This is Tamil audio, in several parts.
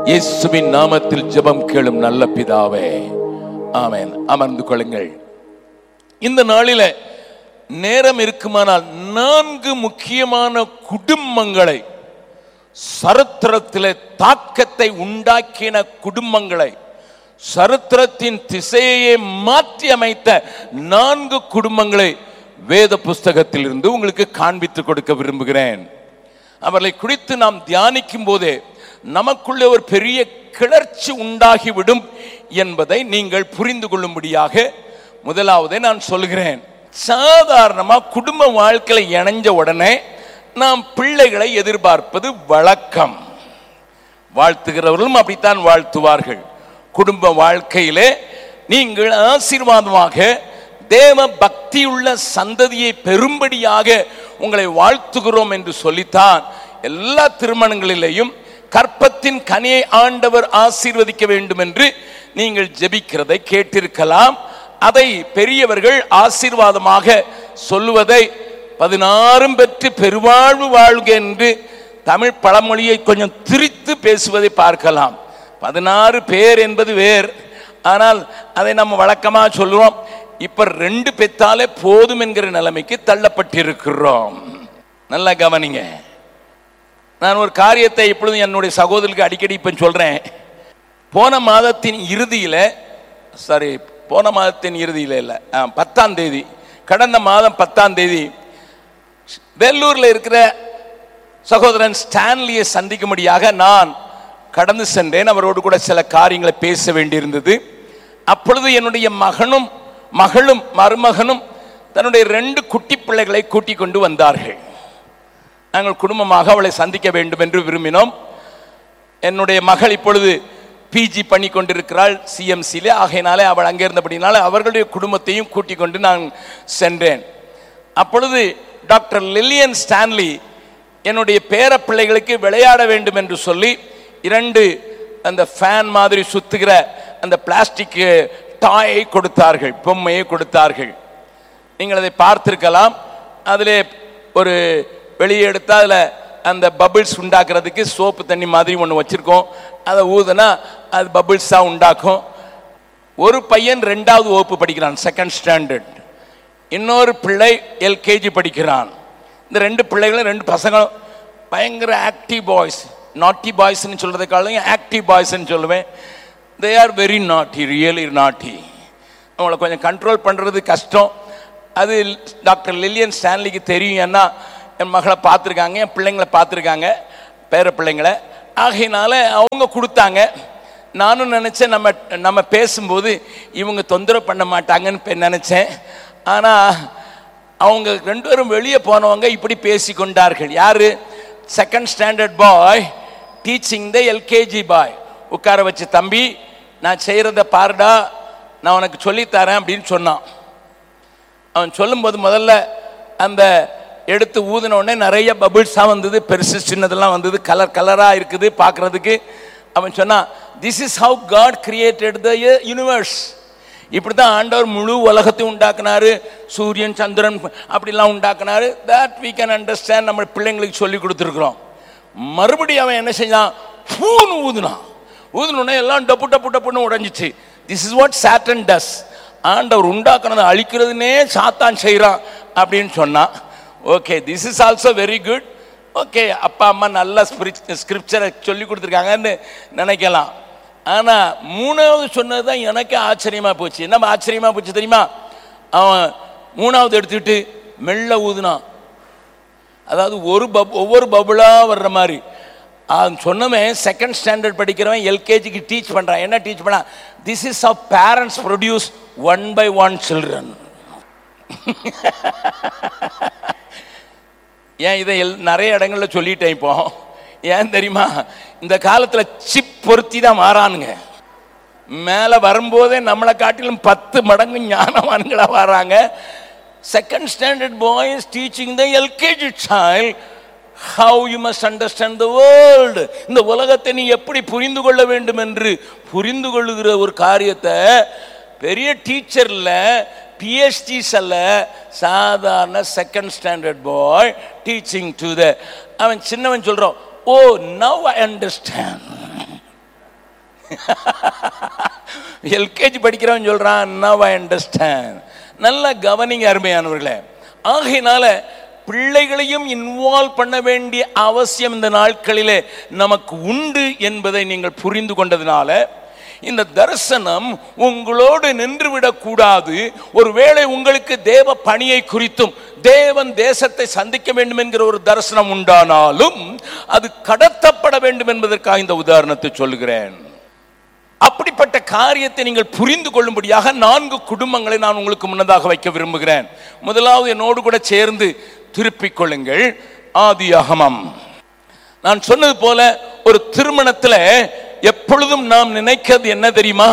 இயேசுவின் நாமத்தில் ஜெபம் கேளும் நல்ல பிதாவே ஆமென் அமர்ந்து கொள்ளுங்கள் இந்த நாளில நேரம் இருக்குமானால் நான்கு முக்கியமான குடும்பங்களை சரித்திரத்திலே தாக்கத்தை உண்டாக்கின குடும்பங்களை சரித்திரத்தின் திசையை மாற்றி அமைத்த நான்கு குடும்பங்களை வேத புஸ்தகத்தில் இருந்து உங்களுக்கு காண்பித்து கொடுக்க விரும்புகிறேன் அவர்களை குறித்து நாம் தியானிக்கும் போதே நமக்குள்ளே ஒரு பெரிய கிளர்ச்சி உண்டாகிவிடும் என்பதை நீங்கள் புரிந்து கொள்ளும்படியாக முதலாவதே நான் சொல்கிறேன் சாதாரணமா குடும்ப வாழ்க்கையில இணைஞ்ச உடனே நாம் பிள்ளைகளை எதிர்பார்ப்பது வழக்கம் வாழ்த்துகிறவர்களும் அப்படித்தான் வாழ்த்துவார்கள் குடும்ப வாழ்க்கையிலே நீங்கள் ஆசீர்வாதமாக தேவ பக்தியுள்ள சந்ததியை பெரும்படியாக உங்களை வாழ்த்துகிறோம் என்று சொல்லித்தான் எல்லா திருமணங்களிலேயும் கற்பத்தின் கனியை ஆண்டவர் ஆசீர்வதிக்க வேண்டும் என்று நீங்கள் ஜெபிக்கிறதை கேட்டிருக்கலாம் அதை பெரியவர்கள் ஆசீர்வாதமாக சொல்லுவதை பதினாறும் பெற்று பெருவாழ்வு வாழ்க என்று தமிழ் பழமொழியை கொஞ்சம் திரித்து பேசுவதை பார்க்கலாம் பதினாறு பேர் என்பது வேர் ஆனால் அதை நம்ம வழக்கமா சொல்லுவோம் இப்ப ரெண்டு பெத்தாலே போதும் என்கிற நிலைமைக்கு தள்ளப்பட்டிருக்கிறோம் நல்லா கவனிங்க நான் ஒரு காரியத்தை இப்பொழுது என்னுடைய சகோதரருக்கு அடிக்கடி இப்ப சொல்றேன் போன மாதத்தின் இறுதியில சாரி போன மாதத்தின் இறுதியில இல்ல ஆ, பத்தாம் தேதி கடந்த மாதம் பத்தாம் தேதி வெள்ளூர்ல இருக்கிற சகோதரன் ஸ்டான்லியை சந்திக்கும்படியாக நான் கடந்து சென்றேன் அவரோடு கூட சில காரியங்களை பேச வேண்டியிருந்தது அப்பொழுது என்னுடைய மகனும் மகளும் மருமகனும் தன்னுடைய ரெண்டு குட்டி பிள்ளைகளை கூட்டிக் கொண்டு வந்தார்கள் நாங்கள் குடும்பமாக அவளை சந்திக்க வேண்டும் என்று விரும்பினோம் என்னுடைய மகள் இப்பொழுது பிஜி பண்ணி கொண்டிருக்கிறாள் சிஎம்சியிலே ஆகையினாலே அவள் அங்கே இருந்தபடினால அவர்களுடைய குடும்பத்தையும் கூட்டிக் கொண்டு நான் சென்றேன் அப்பொழுது டாக்டர் லில்லியன் ஸ்டான்லி என்னுடைய பேர பிள்ளைகளுக்கு விளையாட வேண்டும் என்று சொல்லி இரண்டு அந்த ஃபேன் மாதிரி சுத்துகிற அந்த பிளாஸ்டிக் டாயை கொடுத்தார்கள் பொம்மையை கொடுத்தார்கள் நீங்கள் அதை பார்த்திருக்கலாம் அதிலே ஒரு வெளியே எடுத்தா அதில் அந்த பபிள்ஸ் உண்டாக்குறதுக்கு சோப்பு தண்ணி மாதிரி ஒன்று வச்சிருக்கோம் அதை ஊதுனா அது பபிள்ஸாக உண்டாக்கும் ஒரு பையன் ரெண்டாவது வகுப்பு படிக்கிறான் செகண்ட் ஸ்டாண்டர்ட் இன்னொரு பிள்ளை எல்கேஜி படிக்கிறான் இந்த ரெண்டு பிள்ளைகளும் ரெண்டு பசங்களும் பயங்கர ஆக்டிவ் பாய்ஸ் நாட்டி பாய்ஸ்னு சொல்றதை காலையும் ஆக்டிவ் பாய்ஸ்ன்னு சொல்லுவேன் they are very naughty really naughty அவங்கள கொஞ்சம் கண்ட்ரோல் பண்ணுறது கஷ்டம் அது டாக்டர் லில்லியன் ஸ்டான்லிக்கு தெரியும் ஏன்னா என் மகளை பார்த்துருக்காங்க என் பிள்ளைங்களை பார்த்துருக்காங்க பேர பிள்ளைங்களை ஆகையினால அவங்க கொடுத்தாங்க நானும் நினச்சேன் நம்ம நம்ம பேசும்போது இவங்க தொந்தரவு பண்ண மாட்டாங்கன்னு பெ- நினைச்சேன் ஆனால் அவங்க ரெண்டு பேரும் வெளியே போனவங்க இப்படி பேசி கொண்டார்கள் யாரு second standard boy teaching the LKG boy உட்கார வச்சு தம்பி நான் செய்கிறத பாருடா நான் உனக்கு சொல்லித்தரேன் அப்படின்னு சொன்னான் அவன் சொல்லும்போது முதல்ல அந்த எடுத்து ஊதின உடனே நிறைய பபிள்ஸாக வந்தது பெருசு சின்னதெல்லாம் வந்தது கலர் கலராக இருக்குது பார்க்குறதுக்கு அவன் சொன்னான் this is how God created the universe இப்படி தான் ஆண்டவர் முழு உலகத்தையும் உண்டாக்குனாரு சூரியன் சந்திரன் அப்படிலாம் உண்டாக்குனாரு that we can understand நம்ம பிள்ளைங்களுக்கு சொல்லி கொடுத்துருக்குறோம் மறுபடியும் அவன் என்ன செஞ்சான் பூன்னு ஊதுனான் ஊதுனோடனே எல்லாம் டப்பு டப்பு டப்புன்னு உடைஞ்சிச்சு this is what Satan does ஆண்டவர் உண்டாக்குனதை அழிக்கிறதுனே சாத்தான் செய்கிறான் அப்படின்னு சொன்னான் okay this is also very good okay அப்பா அம்மா நல்ல ஸ்கிரிப்சரை சொல்லி கொடுத்துருக்காங்கன்னு நினைக்கலாம் ஆனால் மூணாவது சொன்னது தான் எனக்கு ஆச்சரியமாக போச்சு என்ன ஆச்சரியமாக போச்சு தெரியுமா அவன் மூணாவது எடுத்துக்கிட்டு மெல்ல ஊதுனான் அதாவது ஒரு பப் ஒவ்வொரு பபுளாக வர்ற மாதிரி அவன் சொன்னவன் செகண்ட் ஸ்டாண்டர்ட் படிக்கிறவன் எல்கேஜிக்கு டீச் பண்ணுறான் என்ன டீச் பண்ணான் this is of parents produce one by one children ஏன் இதை எல் நிறைய இடங்கள்ல சொல்லிட்டேன் இப்போ ஏன் தெரியுமா இந்த காலத்தில் சிப் பொருத்தி தான் மாறானுங்க மேலே வரும்போதே நம்மளை காட்டிலும் பத்து மடங்கு ஞானவான்களாக வராங்க second standard boys teaching the LKG child how you must understand the world இந்த உலகத்தை நீ எப்படி புரிந்து கொள்ள வேண்டும் என்று புரிந்து கொள்ளுகிற ஒரு காரியத்தை பெரிய டீச்சர்ல பிஎஸ்டிஸ் அல்ல சாதாரண second standard boy teaching to the அவன் சின்னவன் சொல்றான் oh now I understand LKG படிக்கிறவன் சொல்றான் நவ் ஐ அண்டர்ஸ்டாண்ட் நல்ல கவனிங்க அருமையானவர்களே ஆகையினால பிள்ளைகளையும் இன்வால்வ் பண்ண வேண்டிய அவசியம் இந்த நாட்களிலே நமக்கு உண்டு என்பதை நீங்கள் புரிந்து கொண்டதுனால இந்த தரிசனம் உங்களோடு நின்றுவிடக் கூடாது ஒருவேளை உங்களுக்கு தேவ பணியை குறித்தும் தேவன் தேசத்தை சந்திக்க வேண்டும் என்கிற ஒரு தரிசனம் உண்டானாலும் அது கடத்தப்பட வேண்டும் என்பதற்காக இந்த உதாரணத்தை சொல்லுகிறேன் அப்படிப்பட்ட காரியத்தை நீங்கள் புரிந்து கொள்ளும்படியாக நான்கு குடும்பங்களை நான் உங்களுக்கு முன்னதாக வைக்க விரும்புகிறேன் முதலாவது என்னோடு கூட சேர்ந்து திருப்பிக் கொள்ளுங்கள் ஆதியாகமம் நான் சொன்னது போல ஒரு திருமணத்துல எப்பொழுதும் நாம் நினைக்கிறது என்ன தெரியுமா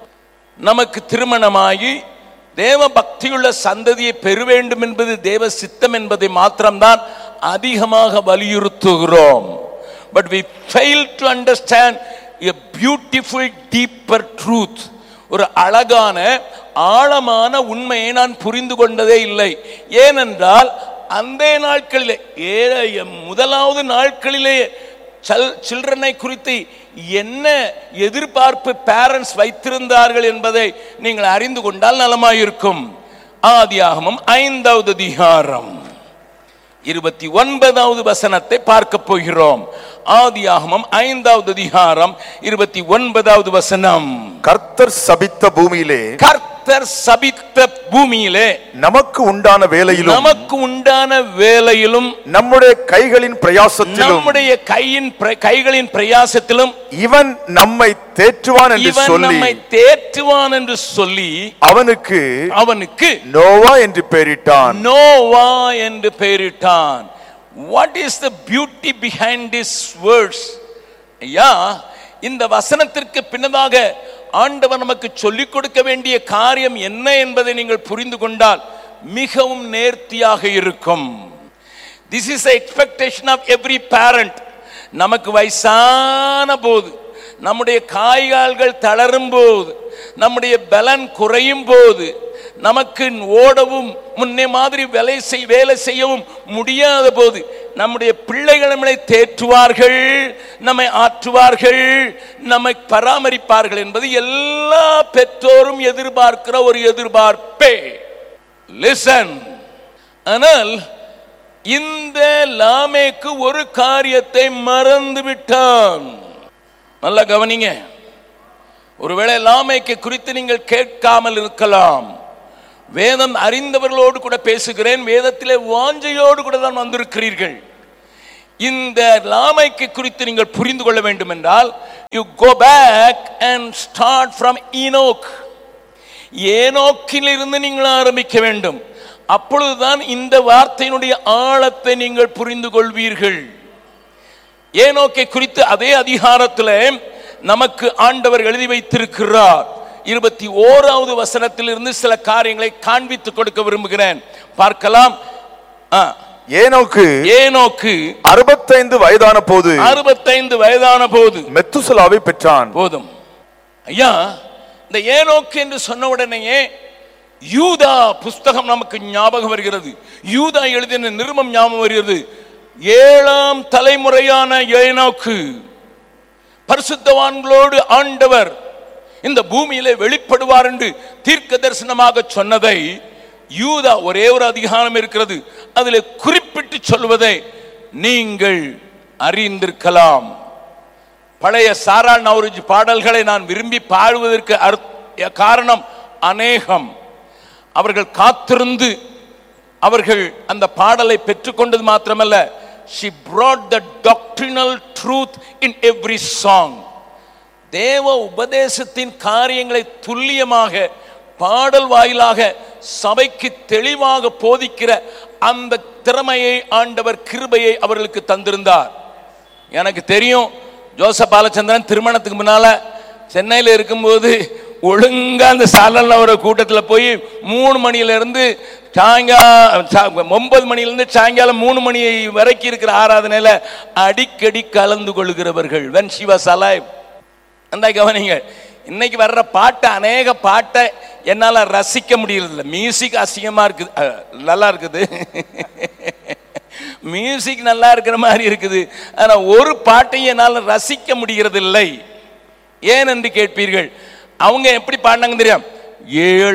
நமக்கு திருமணமாகி தேவ பக்தியுள்ள சந்ததியை பெற வேண்டும் என்பது தேவ சித்தம் என்பதை மாத்திரம்தான் அதிகமாக வலியுறுத்துகிறோம் but we fail to understand a beautiful deeper truth ஒரு அழகான ஆழமான உண்மையை நான் புரிந்து கொண்டதே இல்லை ஏனென்றால் அந்த நாட்களிலே ஏ முதலாவது நாட்களிலே சில்ட்ரனை குறித்து என்ன எதிர்பார்ப்பு பேரண்ட்ஸ் வைத்திருந்தார்கள் என்பதை நீங்கள் அறிந்து கொண்டால் நலமாயிருக்கும் ஆதியாகமம் ஐந்தாவது அதிகாரம் இருபத்தி ஒன்பதாவது வசனத்தை பார்க்க போகிறோம் ஆதியாகமம் ஐந்தாவது அதிகாரம் இருபத்தி ஒன்பதாவது வசனம் கர்த்தர் சபித்த பூமியிலே கர்த்தர் சபித்த பூமியிலே நமக்கு உண்டான வேலையிலும் நமக்கு உண்டான வேலையிலும் நம்முடைய கைகளின் பிரயாசத்திலும் நம்முடைய கையின் பிர- கைகளின் பிரயாசத்திலும் இவன் நம்மை தேற்றுவான் என்று இவன் சொல்லி நம்மை தேற்றுவான் என்று சொல்லி அவனுக்கு அவனுக்கு நோவா என்று பெயரிட்டான் நோவா என்று பெயரிட்டான் what is the beauty behind this words ஐயா இந்த வசனத்திற்கு பின்னதாக ஆண்டவர் நமக்கு சொல்லிக் கொடுக்க வேண்டிய காரியம் என்ன என்பதை நீங்கள் புரிந்து கொண்டால் மிகவும் நேர்த்தியாக இருக்கும் this is expectation of every parent நமக்கு வயசான போது நம்முடைய காய்கால்கள் தளரும் போது நம்முடைய பலன் குறையும் போது நமக்கு ஓடவும் முன்னே மாதிரி வேலை செய் வேலை செய்யவும் முடியாத போது நம்முடைய பிள்ளைகள் நம்மளை தேற்றுவார்கள் நம்மை ஆற்றுவார்கள் நம்மை பராமரிப்பார்கள் என்பது எல்லா பெற்றோரும் எதிர்பார்க்கிற ஒரு எதிர்பார்ப்பே லிசன் ஆனால் இந்த லாமேக்கு ஒரு காரியத்தை மறந்து விட்டான் நல்லா கவனிங்க ஒருவேளை லாமேக்கு குறித்து நீங்கள் கேட்காமல் இருக்கலாம் வேதம் அறிந்தவர்களோடு கூட பேசுகிறேன் வேதத்திலே வாஞ்சையோடு கூட தான் வந்திருக்கிறீர்கள் இந்த லாமைக்கு குறித்து நீங்கள் புரிந்து கொள்ள வேண்டும் என்றால் you go back and start from Enoch ஏனோக்கிலிருந்து நீங்கள் ஆரம்பிக்க வேண்டும் அப்பொழுதுதான் இந்த வார்த்தையினுடைய ஆழத்தை நீங்கள் புரிந்து கொள்வீர்கள் ஏனோக்கை குறித்து அதே அதிகாரத்தில் நமக்கு ஆண்டவர் எழுதி வைத்திருக்கிறார் இருபத்தி ஓராவது வசனத்திலிருந்து சில காரியங்களை காண்பித்துக் கொடுக்க விரும்புகிறேன் பார்க்கலாம் ஆ, ஏனோக்கு ஏனோக்கு அறுபத்தைந்து வயதான போது அறுபத்தைந்து வயதான போது மெத்துசலாவை பெற்றான் போதும் ஐயா இந்த ஏனோக்கு என்று சொன்ன உடனேயே யூதா புஸ்தகம் நமக்கு ஞாபகம் வருகிறது யூதா எழுதின நிருபம் ஞாபகம் வருகிறது ஏழாம் தலைமுறையான ஏனோக்கு பரிசுத்தவான்களோடு ஆண்டவர் இந்த பூமியிலே வெளிப்படுவார் என்று தீர்க்க தரிசனமாக சொன்னதை யூதா ஒரே ஒரு அதிகாரம் இருக்கிறது அதில் குறிப்பிட்டு சொல்வதை நீங்கள் அறிந்திருக்கலாம் பழைய சாரா நவருஜ் பாடல்களை நான் விரும்பி பாடுவதற்கு அர்த்த- காரணம் அநேகம் அவர்கள் காத்திருந்து அவர்கள் அந்த பாடலை பெற்றுக்கொண்டது மாத்திரமல்ல she brought the doctrinal truth in every song தேவ உபதேசத்தின் காரியங்களை துல்லியமாக பாடல் வாயிலாக சபைக்கு தெளிவாக போதிக்கிற அந்த திறமையை ஆண்டவர் கிருபையை அவர்களுக்கு தந்திருந்தார் எனக்கு தெரியும் ஜோசப் பாலச்சந்திரன் திருமணத்துக்கு முன்னால சென்னையில் இருக்கும்போது ஒழுங்கா அந்த சாலன் ஒரு கூட்டத்தில் போய் மூணு மணியில இருந்து சாயங்காலம் ஒன்பது மணியிலிருந்து சாயங்காலம் மூணு மணி வரைக்கும் இருக்கிற ஆராதனையில அடிக்கடி கலந்து கொள்கிறவர்கள் வென் she was alive அந்த கவனிங்க இன்னைக்கு வர்ற பாட்டை அநேக பாட்டை என்னால் ரசிக்க முடியறதில்ல மியூசிக் அசிங்கமா இருக்குது அஹ், நல்லா இருக்குது மியூசிக் நல்லா இருக்கிற மாதிரி இருக்குது ஆனா ஒரு பாட்டையும் என்னால் ரசிக்க முடிகிறது இல்லை ஏன் என்று கேட்பீர்கள் அவங்க எப்படி பாடினாங்க தெரியும் ஏழு